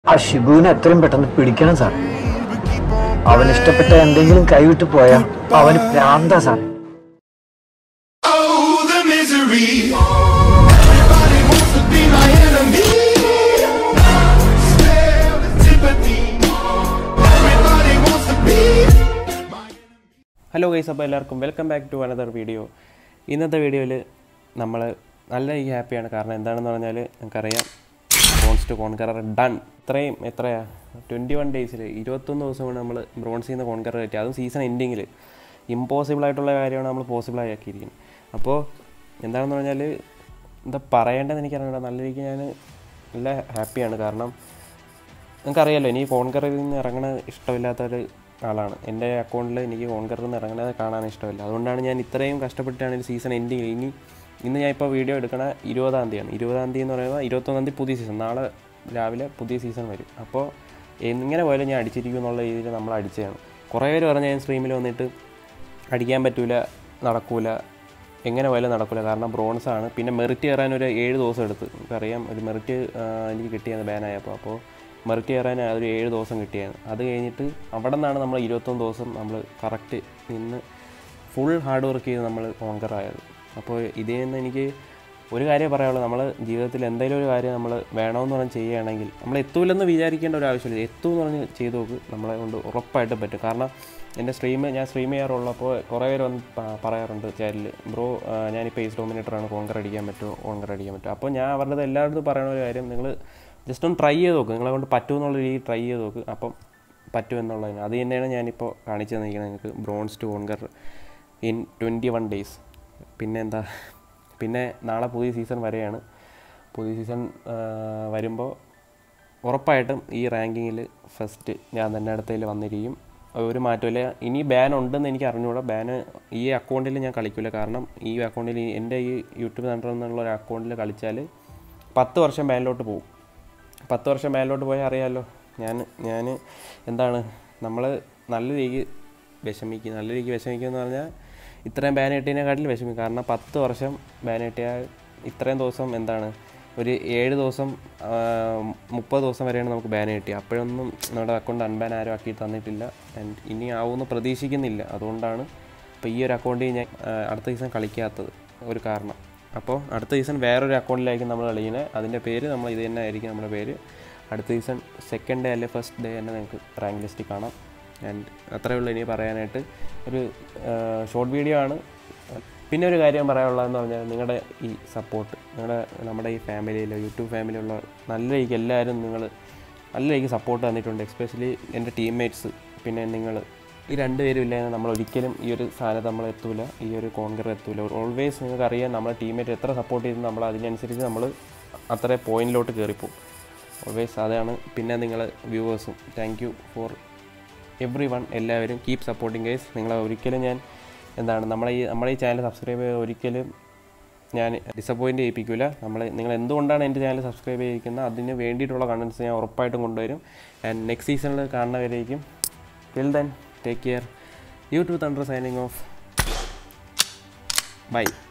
ആ ഷിബുവിനെ എത്രയും പെട്ടെന്ന് പിടിക്കണം സാർ അവൻ ഇഷ്ടപ്പെട്ട എന്തെങ്കിലും കൈവിട്ട് പോയാ അവന് പ്രാന്താ sir Oh, the misery. Everybody wants to be my enemy. Spare the sympathy. Everybody wants to be. Hello guys അപ്പോൾ എല്ലാവർക്കും welcome back to another video ഇന്നത്തെ വീഡിയോയിൽ നമ്മൾ നല്ല ഈ ഹാപ്പിയാണ് കാരണം എന്താണെന്ന് പറഞ്ഞാൽ നമുക്കറിയാം ബ്രോൺസ് ടു കോൺകറർ ഡൺ ഇത്രയും എത്രയാ ട്വൻറ്റി വൺ ഡേയ്സിൽ ഇരുപത്തൊന്ന് ദിവസം കൊണ്ട് നമ്മൾ ബ്രോൺസിൽ നിന്ന് കോൺകറർ പറ്റി അതും സീസൺ എൻഡിങ്ങിൽ ഇമ്പോസിബിൾ ആയിട്ടുള്ള കാര്യമാണ് നമ്മൾ പോസിബിളായി ആക്കിയിരിക്കുന്നത് അപ്പോൾ എന്താണെന്ന് പറഞ്ഞാൽ എന്താ പറയേണ്ടതെന്ന് എനിക്കറിയില്ല നല്ല രീതിക്ക് ഞാൻ നല്ല ഹാപ്പിയാണ് കാരണം നിങ്ങൾക്കറിയാലോ എനിക്ക് കോൺകറിൽ നിന്ന് ഇറങ്ങണ ഇഷ്ടമില്ലാത്തൊരു ആളാണ് എൻ്റെ അക്കൗണ്ടിൽ എനിക്ക് കോൺകറിൽ നിന്ന് ഇറങ്ങണത് കാണാൻ ഇഷ്ടമില്ല അതുകൊണ്ടാണ് ഞാൻ ഇത്രയും കഷ്ടപ്പെട്ടാണ് ഒരു സീസൺ എൻഡിങ് ഇനി ഇന്ന് ഞാൻ ഇപ്പോൾ വീഡിയോ എടുക്കണ ഇരുപതാം തീയതിയാണ് ഇരുപതാം തീയതി എന്ന് പറയുമ്പോൾ ഇരുപത്തൊന്നാം തീയതി പുതിയ സീസൺ നാളെ രാവിലെ പുതിയ സീസൺ വരും അപ്പോൾ എങ്ങനെ പോയാലും ഞാൻ അടിച്ചിരിക്കും എന്നുള്ള രീതിയിൽ നമ്മൾ അടിച്ചതാണ് കുറേ പേര് പറഞ്ഞ ഞാൻ സ്ട്രീമിൽ വന്നിട്ട് അടിക്കാൻ പറ്റൂല നടക്കൂല എങ്ങനെ പോയാലും നടക്കില്ല കാരണം ബ്രോൺസ് ആണ് പിന്നെ മെറിറ്റ് കയറാൻ ഒരു ഏഴ് ദിവസം എടുത്ത് നമുക്കറിയാം ഒരു മെറിറ്റ് എനിക്ക് കിട്ടിയത് ബാനായപ്പോൾ അപ്പോൾ മെറിറ്റ് കയറാൻ അതൊരു ഏഴ് ദിവസം കിട്ടിയാണ് അത് കഴിഞ്ഞിട്ട് അവിടെ നിന്നാണ് നമ്മൾ ഇരുപത്തൊന്ന് ദിവസം നമ്മൾ കറക്റ്റ് നിന്ന് ഫുൾ ഹാർഡ് വർക്ക് ചെയ്ത് നമ്മൾ കോൺകർ ആയത് അപ്പോൾ ഇതിൽ നിന്ന് എനിക്ക് ഒരു കാര്യം പറയാനുള്ളൂ നമ്മൾ ജീവിതത്തിൽ എന്തെങ്കിലും ഒരു കാര്യം നമ്മൾ വേണമെന്ന് പറഞ്ഞ് ചെയ്യുകയാണെങ്കിൽ നമ്മൾ എത്തൂലെന്ന് വിചാരിക്കേണ്ട ഒരു ആവശ്യമില്ല എത്തുമെന്ന് പറഞ്ഞ് ചെയ്തു നോക്ക് നമ്മളെ കൊണ്ട് ഉറപ്പായിട്ടും പറ്റും കാരണം എൻ്റെ സ്ട്രീം ഞാൻ സ്ട്രീം ചെയ്യാറുള്ളപ്പോൾ കുറേ പേര് വന്ന് പ- പറയാറുണ്ട് ചാനലിൽ ബ്രോ ഞാനിപ്പോൾ ഏസ് ഡോമിനേറ്ററാണ് കോൺകർ അടിക്കാൻ പറ്റുമോ കോൺകർ അടിക്കാൻ പറ്റുമോ അപ്പോൾ ഞാൻ അവരുടെ എല്ലായിടത്തും പറയുന്ന ഒരു കാര്യം നിങ്ങൾ ജസ്റ്റ് ഒന്ന് ട്രൈ ചെയ്ത് നോക്ക് നിങ്ങളെ കൊണ്ട് പറ്റുമെന്നുള്ള രീതി ട്രൈ ചെയ്ത് നോക്ക് അപ്പം പറ്റുമെന്നുള്ളതിന് അത് തന്നെയാണ് ഞാനിപ്പോൾ കാണിച്ചു തന്നിരിക്കുന്നത് നിങ്ങൾക്ക് bronze to conquer in twenty one days പിന്നെ എന്താ പിന്നെ നാളെ പുതിയ സീസൺ വരെയാണ് പുതിയ സീസൺ വരുമ്പോൾ ഉറപ്പായിട്ടും ഈ റാങ്കിങ്ങിൽ ഫസ്റ്റ് ഞാൻ തന്നെ അടുത്തതിൽ വന്നിരിക്കും ഒരു മാറ്റമില്ല ഇനി ബാൻ ഉണ്ടെന്ന് എനിക്ക് അറിഞ്ഞുകൂടാ ബാന് ഈ അക്കൗണ്ടിൽ ഞാൻ കളിക്കില്ല കാരണം ഈ അക്കൗണ്ടിൽ എൻ്റെ ഈ യൂട്യൂബ് സെൻറ്റർ എന്നുള്ള ഒരു അക്കൗണ്ടിൽ കളിച്ചാൽ പത്ത് വർഷം ബാനിലോട്ട് പോകും പത്ത് വർഷം ബാനിലോട്ട് പോയാൽ അറിയാമല്ലോ ഞാൻ ഞാൻ എന്താണ് നമ്മൾ നല്ല രീതിക്ക് വിഷമിക്കും നല്ല രീതിക്ക് വിഷമിക്കുക എന്ന് പറഞ്ഞാൽ ഇത്രയും ബാൻ കിട്ടിയതിനെക്കാട്ടിൽ വിഷമിക്കും കാരണം പത്ത് വർഷം ബാൻ കിട്ടിയാൽ ഇത്രയും ദിവസം എന്താണ് ഒരു ഏഴ് ദിവസം ആ, മുപ്പത് ദിവസം വരെയാണ് നമുക്ക് ബാൻ കിട്ടിയത് അപ്പോഴൊന്നും നമ്മുടെ അക്കൗണ്ട് അൺബാൻ ആരും ആക്കി തന്നിട്ടില്ല ആൻഡ് ഇനി ആവുമെന്ന് പ്രതീക്ഷിക്കുന്നില്ല അതുകൊണ്ടാണ് ഇപ്പോൾ ഈ ഒരു അക്കൗണ്ടിൽ ഞാൻ ആ, അടുത്ത സീസൺ കളിക്കാത്തത് ഒരു കാരണം അപ്പോൾ അടുത്ത സീസൺ വേറൊരു അക്കൗണ്ടിലായിരിക്കും നമ്മൾ കളിക്കുന്നത് അതിൻ്റെ പേര് നമ്മൾ ഇത് തന്നെ ആയിരിക്കും നമ്മുടെ പേര് അടുത്ത സീസൺ സെക്കൻഡ് ഡേ അല്ലെ ഫസ്റ്റ് ഡേ തന്നെ നിങ്ങൾക്ക് റാങ്ക് ലിസ്റ്റിൽ കാണാം ആൻഡ് അത്രയേ ഉള്ളൂ ഇനി പറയാനായിട്ട് ഒരു ഷോർട്ട് വീഡിയോ ആണ് പിന്നെ ഒരു കാര്യം പറയാനുള്ളതെന്ന് പറഞ്ഞാൽ നിങ്ങളുടെ ഈ സപ്പോർട്ട് നിങ്ങളുടെ നമ്മുടെ ഈ ഫാമിലിയിൽ യൂട്യൂബ് ഫാമിലിയുള്ള നല്ല രീതിക്ക് എല്ലാവരും നിങ്ങൾ നല്ല രീതിക്ക് സപ്പോർട്ട് തന്നിട്ടുണ്ട് എസ്പെഷ്യലി എൻ്റെ ടീംമേറ്റ്സ് പിന്നെ നിങ്ങൾ ഈ രണ്ടുപേരും ഇല്ലെങ്കിൽ നമ്മൾ ഒരിക്കലും ഈ ഒരു സ്ഥാനത്ത് നമ്മൾ എത്തൂല ഈ ഒരു കോൺകർ എത്തൂല ഓൾവേസ് നിങ്ങൾക്ക് അറിയാം നമ്മുടെ ടീംമേറ്റ് എത്ര സപ്പോർട്ട് ചെയ്ത് നമ്മൾ അതിനനുസരിച്ച് നമ്മൾ അത്ര പോയിന്റിലോട്ട് കയറിപ്പോവും ഓൾവേസ് അതാണ് പിന്നെ നിങ്ങൾ വ്യൂവേഴ്സും thank you for everyone എല്ലാവരും കീപ് സപ്പോർട്ടിങ് ഗൈസ് നിങ്ങളെ ഒരിക്കലും ഞാൻ എന്താണ് നമ്മളെ ഈ നമ്മളെ ഈ ചാനൽ സബ്സ്ക്രൈബ് ചെയ്ത് ഒരിക്കലും ഞാൻ ഡിസപ്പോയിൻറ്റ് ചെയ്യിപ്പിക്കില്ല നമ്മൾ നിങ്ങൾ എന്തുകൊണ്ടാണ് എൻ്റെ ചാനൽ സബ്സ്ക്രൈബ് ചെയ്തിരിക്കുന്നത് അതിന് വേണ്ടിയിട്ടുള്ള കണ്ടൻസ് ഞാൻ ഉറപ്പായിട്ടും കൊണ്ടുവരും ആൻഡ് നെക്സ്റ്റ് സീസണിൽ കാണുന്നവരേക്കും till then take care YouTube Thunder signing off by